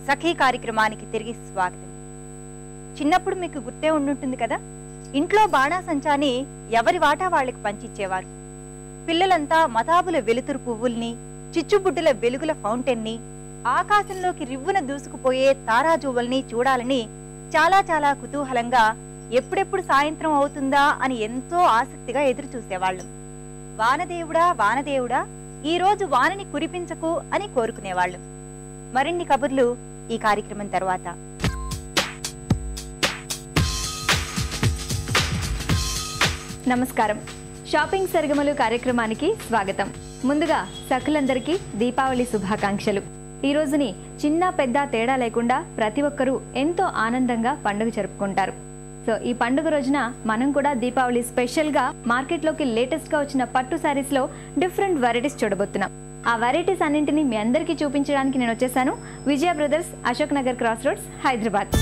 సఖీ కార్యక్రమానికి తిరిగి స్వాగతం చిన్నప్పుడు మీకు గుర్తే ఉండుంటుంది కదా ఇంట్లో బాణాసంచాని ఎవరి వాటా వాళ్ళకి పంచిచ్చేవారు పిల్లలంతా మతాబుల వెలుతురు పువ్వుల్ని చిచ్చుబుడ్డుల వెలుగుల ఫౌంటైన్ని ఆకాశంలోకి రివ్వున దూసుకుపోయే తారాజువ్వల్ని చూడాలని చాలా చాలా కుతూహలంగా ఎప్పుడెప్పుడు సాయంత్రం అవుతుందా అని ఎంతో ఆసక్తిగా ఎదురు చూసేవాళ్ళం వానదేవుడా వానదేవుడా ఈ రోజు వానని కురిపించకు అని కోరుకునేవాళ్ళం మరిన్ని కబుర్లు ఈ కార్యక్రమం తర్వాత నమస్కారం షాపింగ్ సరిగమలు కార్యక్రమానికి స్వాగతం ముందుగా సకులందరికీ దీపావళి శుభాకాంక్షలు ఈ రోజుని చిన్న పెద్ద తేడా లేకుండా ప్రతి ఒక్కరూ ఎంతో ఆనందంగా పండుగ జరుపుకుంటారు సో ఈ పండుగ రోజున మనం కూడా దీపావళి స్పెషల్గా మార్కెట్లోకి లేటెస్ట్గా వచ్చిన పట్టు శారీస్లో డిఫరెంట్ వెరైటీస్ చూడబోతున్నాం ఆ వెరైటీస్ అన్నింటినీ మీ అందరికీ చూపించడానికి నేను వచ్చేసాను Vijaya brothers Ashok Nagar cross roads Hyderabad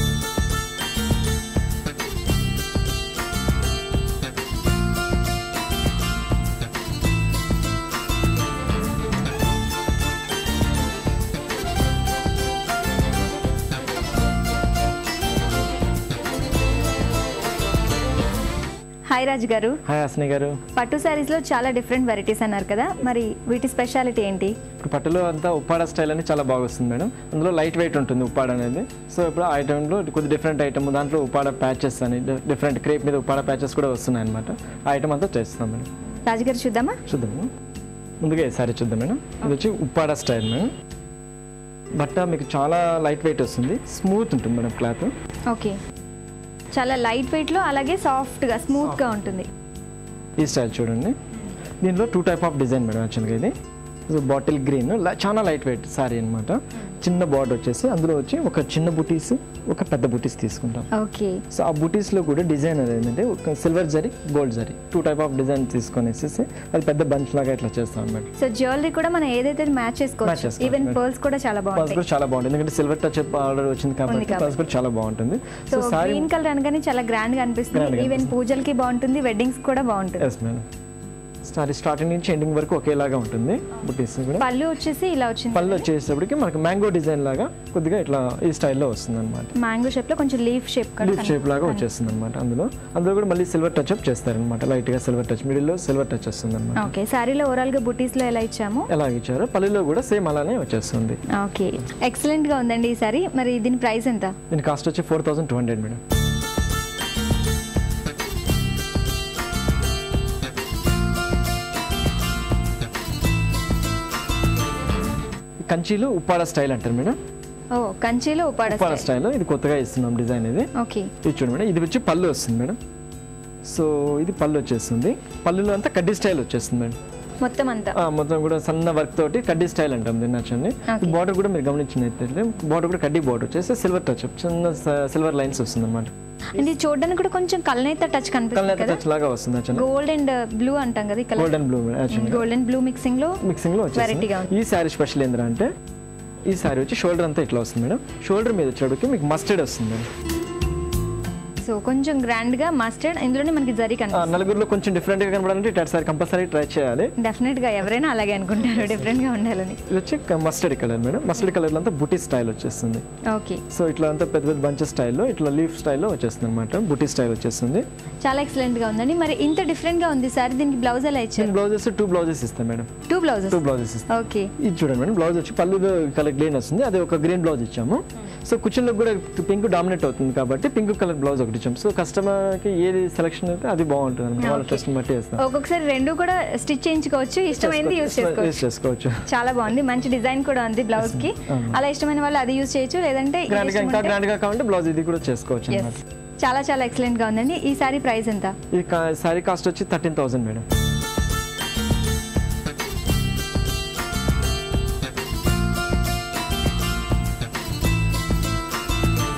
hi Raj గారు హాయ్ హాస్ని గారు పట్టు శారీస్ లో చాలా డిఫరెంట్ వెరైటీస్ అన్నారు కదా మరి వీటి స్పెషాలిటీ ఏంటి ఇప్పుడు పట్టులో అంతా ఉప్పాడ స్టైల్ అని చాలా బాగా వస్తుంది మేడం అందులో లైట్ వెయిట్ ఉంటుంది ఉప్పాడ అనేది సో ఇప్పుడు ఆ ఐటెంలో కొద్ది డిఫరెంట్ ఐటమ్ దాంట్లో ఉప్పాడ ప్యాచెస్ అని డిఫరెంట్ క్రేప్ మీద ఉప్పాడ ప్యాచెస్ కూడా వస్తున్నాయి అనమాట ఆ ఐటమ్ అంతా చేస్తాం మేడం రాజు గారు చూద్దామా చూద్దాము ముందుగా ఈ సారీ చూద్దాం మేడం ఇది వచ్చి ఉప్పాడ స్టైల్ మేడం బట్ట మీకు చాలా లైట్ వెయిట్ వస్తుంది స్మూత్ ఉంటుంది మేడం క్లాత్ ఓకే చాలా లైట్ వెయిట్ లో అలాగే సాఫ్ట్ గా స్మూత్ గా ఉంటుంది ఈ స్టైల్ చూడండి దీనిలో two type of design madam యాక్చువల్గా ఇది ఇది బాటిల్ గ్రీన్ చాలా లైట్ వెయిట్ సారీ అనమాట చిన్న బార్డర్ వచ్చేసి అందులో వచ్చి ఒక చిన్న బుటీస్ ఒక పెద్ద బుటీస్ తీసుకుంటాం ఓకే సో ఆ బుటీస్లో కూడా డిజైన్ అనేది ఏంటంటే ఒక silver zari gold zari two type of design తీసుకొని వేసేసి అది పెద్ద బంచ్ లాగా ఇట్లా చేస్తాం అనమాట సో జ్యువెలరీ కూడా మనం ఏదైతే మ్యాచ్ Match చేసుకోవచ్చు చేసుకోవచ్చు, ఈవెన్ madam. పర్ల్స్ కూడా చాలా పర్స్ బాగుంటాయి కూడా చాలా బాగుంటుంది ఎందుకంటే సిల్వర్ టచ్ ఆర్డర్ వచ్చింది కాబట్టి కాబట్టి. పర్స్ కూడా చాలా బాగుంటుంది so so sari green colour అనగానే చాలా గ్రాండ్ గా Grand అనిపిస్తుంది గా ఈవెన్ పూజలకి బాగుంటుంది వెడ్డింగ్స్ కూడా బాగుంటుంది ఎస్ మేడం సారీ స్టార్టింగ్ నుంచి ఎండింగ్ వరకు ఒకేలాగా ఉంటుంది బుటీస్ కూడా పళ్ళు వచ్చేసి ఇలా వచ్చింది పళ్ళు వచ్చేటప్పటికి మనకి మ్యాంగో డిజైన్ లాగా కొద్దిగా ఇట్లా ఈ స్టైల్లో వస్తుంది అనమాట మ్యాంగో షేప్ లో కొంచెం లీఫ్ షేప్ కూడా లీఫ్ షేప్ లాగా వచ్చేస్తుంది అనమాట అందులో అందులో కూడా మళ్ళీ సిల్వర్ టచ్ అప్ చేస్తారనమాట లైట్ గా సిల్వర్ టచ్ మిడిల్ లో సిల్వర్ టచ్ వస్తుంది అనమాట ఓకే శారీలో ఓవరాల్ గా బుటీస్ లో ఎలా ఇచ్చాము ఎలా ఇచ్చారో పల్లెలో కూడా సేమ్ అలానే వచ్చేస్తుంది ఓకే ఎక్సలెంట్ గా ఉందండి ఈ సారీ మరి దీని ప్రైస్ ఎంత దీని కాస్ట్ వచ్చి four thousand two hundred madam ఈ కంచీలు ఉప్పాడ స్టైల్ అంటారు మేడం ఓ కంచిలో ఉపాడ ఉప్పాడ స్టైల్ ఇది కొత్తగా ఇస్తున్నాం డిజైన్ ఇది ఓకే ఇది చూడండి మేడం ఇది వచ్చి పళ్ళు వస్తుంది మేడం సో ఇది పళ్ళు వచ్చేస్తుంది పళ్ళులో అంతా కడ్డీ స్టైల్ వచ్చేస్తుంది మేడం మొత్తం అంతా ఆ, మొత్తం కూడా సన్న వర్క్ తోటి కడ్డీ స్టైల్ అంటాం దీన్ని నచ్చండి Okay. బార్డర్ కూడా మీరు గమనించినట్లయితే బార్డర్ కూడా కడ్డీ బార్డర్ వచ్చేసి సిల్వర్ టచ్ చిన్న సిల్వర్ లైన్స్ వస్తుంది అనమాట అండ్ ఇది చూడడానికి కూడా కొంచెం కలనైతే టచ్ కనిపిస్తుంది కళ్ళ కదా టచ్ లాగా వస్తుంది యాక్చువల్లీ గోల్డ్ అండ్ బ్లూ అంటాం కదా ఈ colour golden blue actually gold and blue mixing లో మిక్సింగ్ లో Variety గా వచ్చేసి ఈ శారీ స్పెషల్ ఏంటంటే ఈ శారీ వచ్చి షోల్డర్ అంతా ఇట్లా వస్తుంది మేడం షోల్డర్ మీద వచ్చేటికి మీకు మస్టర్డ్ వస్తుంది మేడం సో కొంచెం గ్రాండ్ గా మస్టర్డ్ ఇందులోనే మనకి జరీ ఆ, కనిపిస్తుంది నలుగురిలో కొంచెం డిఫరెంట్ గా కనబడాలంటే ఇటు సారీ కంపల్సరీ ట్రై చేయాలి డెఫినెట్ గా ఎవరైనా అలాగే అనుకుంటారు డిఫరెంట్ గా ఉండాలని ఇది వచ్చి mustard colour madam mustard colour అంతా బుటీ స్టైల్ వచ్చేస్తుంది ఓకే సో ఇట్లా అంతా పెద్ద పెద్ద బంచెస్ స్టైల్లో ఇట్లా లీఫ్ స్టైల్లో వచ్చేస్తుంది అనమాట బుటీ స్టైల్ వచ్చేస్తుంది చాలా ఎక్సలెంట్ గా ఉందండి మరి ఇంత డిఫరెంట్ గా ఉంది సార్ దీనికి బ్లౌజ్ ఎలా ఇచ్చారు బ్లౌజెస్ టూ బ్లౌజెస్ ఇస్తాం madam two blouses two blouses ఇస్తాం ఓకే ఇది చూడండి మేడం బ్లౌజ్ వచ్చి పళ్ళు కలర్ గ్రీన్ వస్తుంది అది ఒక గ్రీన్ బ్లౌజ్ ఇచ్చాము సో కుర్చీలో కూడా పింక్ డామినేట్ అవుతుంది కాబట్టి పింక్ కలర్ బ్లౌజ్ ఒకటి ఇచ్చాము సో కస్టమర్కి ఏది సెలెక్షన్ అయితే అది బాగుంటుంది అనమాట వాళ్ళ Okay. టెస్ట్ బట్టి వేస్తాం ఒక్కొక్కసారి రెండు కూడా స్టిచ్ చేయించుకోవచ్చు ఇష్టమైంది యూస్ చేసుకోవచ్చు యూస్ చేసుకోవచ్చు చాలా బాగుంది మంచి డిజైన్ కూడా ఉంది బ్లౌజ్ కి అలా ఇష్టమైన వాళ్ళు అది యూస్ చేయొచ్చు లేదంటే ఇది గ్రాండ్ గా ఇష్టం ఇంకా ఉంటే- గ్రాండ్ గా కావాలంటే బ్లౌజ్ ఇది కూడా చేసుకోవచ్చు Yes. అనమాట చాలా చాలా ఎక్సలెంట్ గా ఉందండి ఈ సారీ ప్రైస్ ఎంత ఈ సారీ కాస్ట్ వచ్చి థర్టీన్ థౌసండ్ మేడం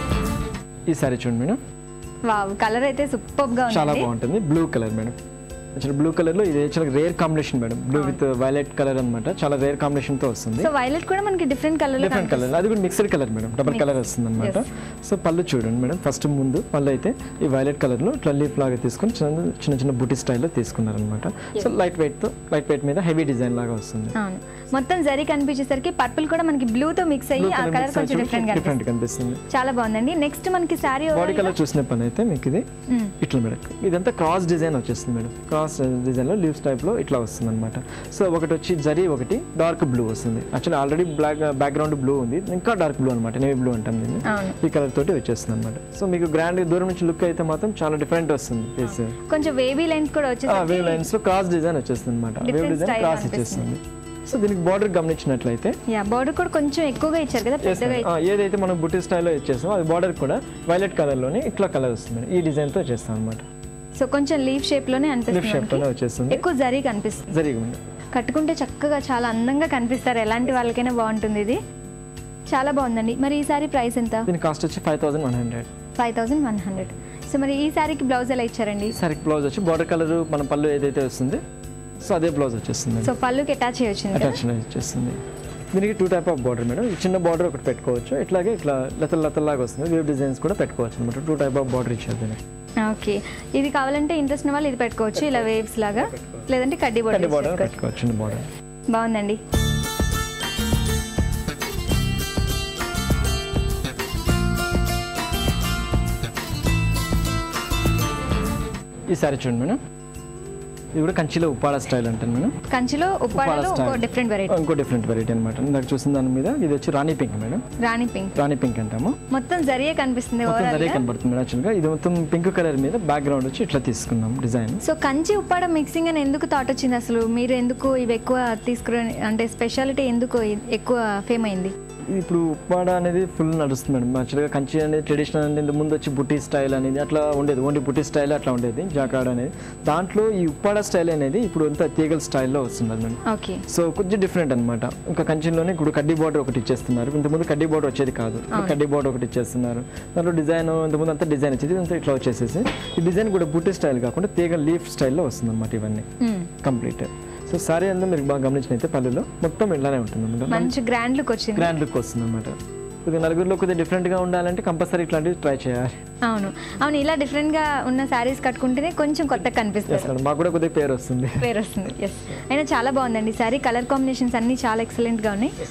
ఈ సారీ చూడండి మేడం వావ్ కలర్ అయితే సూపర్ గా చాలా ఉంది బాగుంటుంది blue colour madam actual blue colour లో ఇది actual rare combination madam blue with violet colour అన్నమాట చాలా రేర్ కాంబినేషన్ తో వస్తుంది సో వైలెట్ కూడా మనకి డిఫరెంట్ కలర్ డిఫరెంట్ కలర్ అది కూడా mixed colour madam double colour వస్తుంది అనమాట సో పళ్ళు చూడండి మేడం ఫస్ట్ ముందు పళ్ళు అయితే ఈ వైలెట్ కలర్ లో ఇట్లా లీఫ్ లాగా తీసుకొని చిన్న చిన్న చిన్న బుట్టి స్టైల్లో తీసుకున్నారు అనమాట సో లైట్ వెయిట్ తో లైట్ వెయిట్ మీద హెవీ డిజైన్ లాగా వస్తుంది అవును మొత్తం జరీ కనిపించేసరికి పర్పుల్ కూడా మనకి బ్లూ తో మిక్స్ అయ్యి ఆ కలర్ కొంచెం డిఫరెంట్ గా డిఫరెంట్ కనిపిస్తుంది చాలా బాగుందండి నెక్స్ట్ మనకి శారీ బాడీ కలర్ చూసిన పని అయితే మీకు ఇది ఇట్లా మేడం ఇదంతా క్రాస్ డిజైన్ వచ్చేస్తుంది మేడం క్రాస్ డిజైన్ లో లీవ్స్ టైప్ లో ఇట్లా వస్తుంది అనమాట సో ఒకటి వచ్చి జరీ ఒకటి డార్క్ బ్లూ వస్తుంది actually already black background blue ఉంది ఇంకా డార్క్ బ్లూ అనమాట నేవీ బ్లూ అంటాం దీన్ని అవును ఈ కలర్ తోటి వచ్చేస్తుంది అనమాట సో మీకు గ్రాండ్ దూరం నుంచి లుక్ అయితే మాత్రం చాలా డిఫరెంట్ వస్తుంది ఫేస్ కొంచెం వేవీ లైన్స్ కూడా వచ్చేసి వేవ్ లైన్స్ లో క్రాస్ డిజైన్ వచ్చేస్తుంది అనమాట wave Different design style cross అనిపిస్తుంది. ఇచ్చేస్తుంది సో దీనికి బార్డర్ గమనించినట్లయితే యా బార్డర్ కూడా కొంచెం ఎక్కువగా ఇచ్చారు కదా Yes, పెద్దగా madam. ఆ, ఏదైతే మనం బుట్టి స్టైల్లో ఇచ్చేస్తామో అది బార్డర్ కూడా వైలెట్ కలర్ లోనే ఇట్లా కలర్ వస్తుంది మేడం. ఈ డిజైన్ తో చేస్తాం అనమాట సో కొంచెం లీఫ్ షేప్ లోనే లిఫ్ట్ అనిపిస్తుంది షేప్ మనకి. లోనే వచ్చేస్తుంది ఎక్కువ జరీ కనిపిస్తుంది జరిగింది కట్టుకుంటే చక్కగా చాలా అందంగా కనిపిస్తారు ఎలాంటి వాళ్ళకైనా బాగుంటుంది ఇది చాలా బాగుందండి మరి ఈ సారీ ప్రైస్ ఎంత దీని కాస్ట్ వచ్చి five thousand one hundred five thousand one hundred so మరి ఈ సారీకి బ్లౌజ్ ఎలా ఇచ్చారండి సరే బ్లౌజ్ వచ్చి బార్డర్ కలర్ మన పళ్ళు ఏదైతే వస్తుంది సో అదే బ్లౌజ్ వచ్చేస్తుంది సో పళ్ళుకి అటాచ్ చేయొచ్చింది కదా అటాచ్ వచ్చేస్తుంది దీనికి two type of border madam ఈ చిన్న బార్డర్ ఒకటి పెట్టుకోవచ్చు ఇట్లాగే ఇట్లా లతల్ లతల్లాగా వస్తుంది వేవ్ డిజైన్స్ కూడా పెట్టుకోవచ్చు అనమాట టూ టైప్ ఆఫ్ బార్డర్ ఇచ్చారు దీనికి ఓకే ఇది కావాలంటే ఇంట్రెస్ట్ ఉన్న వాళ్ళు ఇది పెట్టుకోవచ్చు ఇలా వేవ్స్ లాగా లేదంటే కడ్డీ కడ్డీ బోర్డర్ బార్డర్ పెట్టుకోవచ్చు చిన్న బార్డర్ బాగుందండి ఈ సారీ చూడండి మేడం ఇది కూడా కంచిలో ఉప్పాడ స్టైల్ అంటాను మేడం కంచిలో ఉప్పాడలో style. ఒక డిఫరెంట్ వెరైటీ ఇంకో డిఫరెంట్ వెరైటీ అనమాట ఇందాక చూసిన దాని మీద ఇది వచ్చి rani pink madam rani pink rani pink అంటాము మొత్తం జరియే కనిపిస్తుంది మొత్తం ఓవరాల్ అదే గా కనబడుతుంది మేడం యాక్చువల్గా ఇది మొత్తం పింక్ కలర్ మీద బ్యాక్గ్రౌండ్ వచ్చి ఇట్లా తీసుకున్నాం design so Kanchi Uppada mixing అని ఎందుకు థాట్ వచ్చింది అసలు మీరు ఎందుకు ఇవి ఎక్కువ తీసుకుని అంటే స్పెషాలిటీ ఎందుకు ఇ- ఎక్కువ ఫేమ్ అయింది ఇది ఇప్పుడు ఉప్పాడ అనేది ఫుల్ నడుస్తుంది మేడం యాక్చువల్గా కంచి అనేది ట్రెడిషనల్ అనేది ఇంతకు ముందు వచ్చి బుట్టి స్టైల్ అనేది అట్లా ఉండేది ఓన్లీ బుట్టి స్టైల్ అట్లా ఉండేది జాకాడ్ అనేది దాంట్లో ఈ ఉప్పాడ స్టైల్ అనేది ఇప్పుడు అంతా తీగల స్టైల్లో వస్తుంది మేడం ఓకే సో కొంచెం డిఫరెంట్ అనమాట ఇంకా కంచెంలోనే ఇప్పుడు కడ్డీ బార్డర్ ఒకటి ఇచ్చేస్తున్నారు ఇంతకుముందు కడ్డీ బార్డర్ వచ్చేది కాదు ఇప్పుడు కడ్డీ బార్డర్ ఒకటి ఇచ్చేస్తున్నారు దాంట్లో డిజైన్ ఇంతకుముందు అంతా డిజైన్ వచ్చేది అంతా ఇట్లా వచ్చేసేసి ఈ డిజైన్ కూడా బుట్టి స్టైల్ కాకుండా తీగ లీఫ్ స్టైల్లో వస్తుంది అనమాట ఇవన్నీ కంప్లీట్ సో సారీ అంతా మీరు బాగా గమనించినైతే పల్లెలో మొత్తం ఇట్లానే ఉంటుంది అనమాట మంచి గ్రాండ్ లుక్ వచ్చింది గ్రాండ్ లుక్ వస్తుంది అనమాట కొద్దిగా నలుగురిలో కొద్దిగా డిఫరెంట్గా ఉండాలంటే కంపల్సరీ ఇట్లాంటివి ట్రై చేయాలి అవును అవును ఇలా డిఫరెంట్ గా ఉన్న శారీస్ కట్టుకుంటేనే కొంచెం కొత్తగా కనిపిస్తుంది ఎస్ మేడం మాకు కూడా కొద్దిగా పేరు వస్తుంది పేరు వస్తుంది ఎస్ అయినా చాలా బాగుందండి శారీ కలర్ కాంబినేషన్స్ అన్ని చాలా ఎక్సలెంట్ గా ఉన్నాయి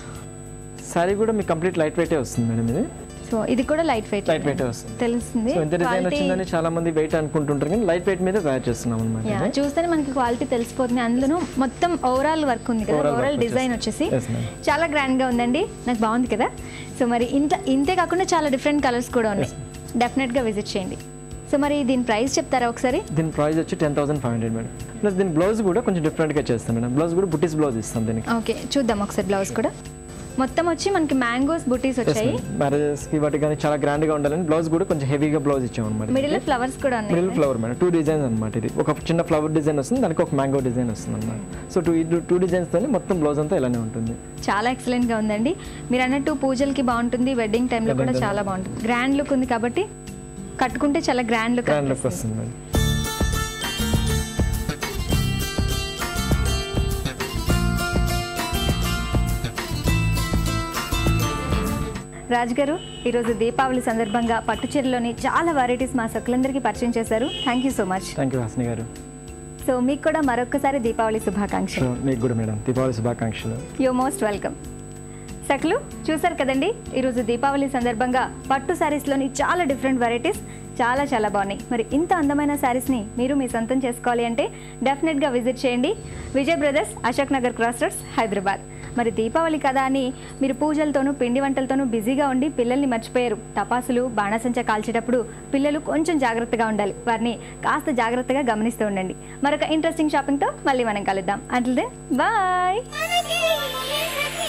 సారీ కూడా మీకు కంప్లీట్ లైట్ వెయిటే వస్తుంది మేడం ఇది సో ఇది కూడా లైట్ వెయిట్ లైట్ వెయిటే వస్తుంది తెలుస్తుంది సో ఎంత డిజైన్ వచ్చిందని చాలా మంది వెయిట్ అనుకుంటుంటారు కానీ లైట్ వెయిట్ మీద తయారు చేస్తున్నాం అనమాట యా చూస్తేనే మనకి క్వాలిటీ తెలిసిపోతుంది అందులోనూ మొత్తం ఓవరాల్ వర్క్ ఉంది కదా Overall ఓవరాల్ work డిజైన్ వచ్చేసి ఎస్ మేడం చాలా గ్రాండ్ గా ఉందండి నాకు బాగుంది కదా సో మరి ఇంత ఇంతే కాకుండా చాలా డిఫరెంట్ కలర్స్ కూడా ఉన్నాయి డెఫినెట్ గా విజిట్ చేయండి సో మరి దీని ప్రైస్ చెప్తారా ఒకసారి దీని ప్రైస్ వచ్చి ten thousand five hundred madam plus దీని బ్లౌజ్ కూడా కొంచెం డిఫరెంట్గా చేస్తాం మేడం బ్లౌజ్ కూడా బుట్టీస్ బ్లౌజ్ ఇస్తాం దీనికి ఓకే చూద్దాం ఒకసారి బ్లౌజ్ కూడా మొత్తం వచ్చి మనకి మ్యాంగోస్ బుటీస్ వచ్చాయి మ్యారేజెస్కి వాటికి కానీ చాలా గ్రాండ్గా ఉండాలని బ్లౌజ్ కూడా కొంచెం హెవీగా బ్లౌజ్ ఇచ్చాం అనమాట మిడిల్ లో ఫ్లవర్స్ కూడా ఉన్నాయి middle flower madam two designs అనమాట ఇది ఒక చిన్న ఫ్లవర్ డిజైన్ వస్తుంది దానికి ఒక మ్యాంగో డిజైన్ వస్తుంది అనమాట సో టూ టూ డిజైన్స్తో మొత్తం బ్లౌజ్ అంతా ఇలానే ఉంటుంది చాలా ఎక్సలెంట్ గా ఉందండి మీరు అన్నట్టు పూజలకి బాగుంటుంది వెడ్డింగ్ టైంలో కూడా చాలా బాగుంటుంది గ్రాండ్ లుక్ ఉంది కాబట్టి కట్టుకుంటే చాలా గ్రాండ్ లుక్ గ్రాండ్ లుక్ వస్తుంది మేడం రాజు గారు ఈరోజు దీపావళి సందర్భంగా పట్టు చీరలోని చాలా వెరైటీస్ మా సకులందరికీ పరిచయం చేశారు thank you so much thank you Hasini garu so మీకు కూడా మరొకసారి దీపావళి శుభాకాంక్షలు సో మీకు కూడా మేడం దీపావళి శుభాకాంక్షలు యూ మోస్ట్ వెల్కమ్ సకులు చూసారు కదండి ఈరోజు దీపావళి సందర్భంగా పట్టు శారీస్లోని చాలా డిఫరెంట్ వెరైటీస్ చాలా చాలా బాగున్నాయి మరి ఇంత అందమైన శారీస్ని మీరు మీ సొంతం చేసుకోవాలి అంటే డెఫినెట్గా విజిట్ చేయండి Vijay brothers Ashok Nagar cross roads Hyderabad మరి దీపావళి కదా అని మీరు పూజలతోనూ పిండి వంటలతోనూ బిజీగా ఉండి పిల్లల్ని మర్చిపోయారు టపాసులు బాణసంచ కాల్చేటప్పుడు పిల్లలు కొంచెం జాగ్రత్తగా ఉండాలి వారిని కాస్త జాగ్రత్తగా గమనిస్తూ ఉండండి మరొక ఇంట్రెస్టింగ్ షాపింగ్తో మళ్ళీ మనం కలుద్దాం అంటిల్ దెన్ బాయ్ మనకి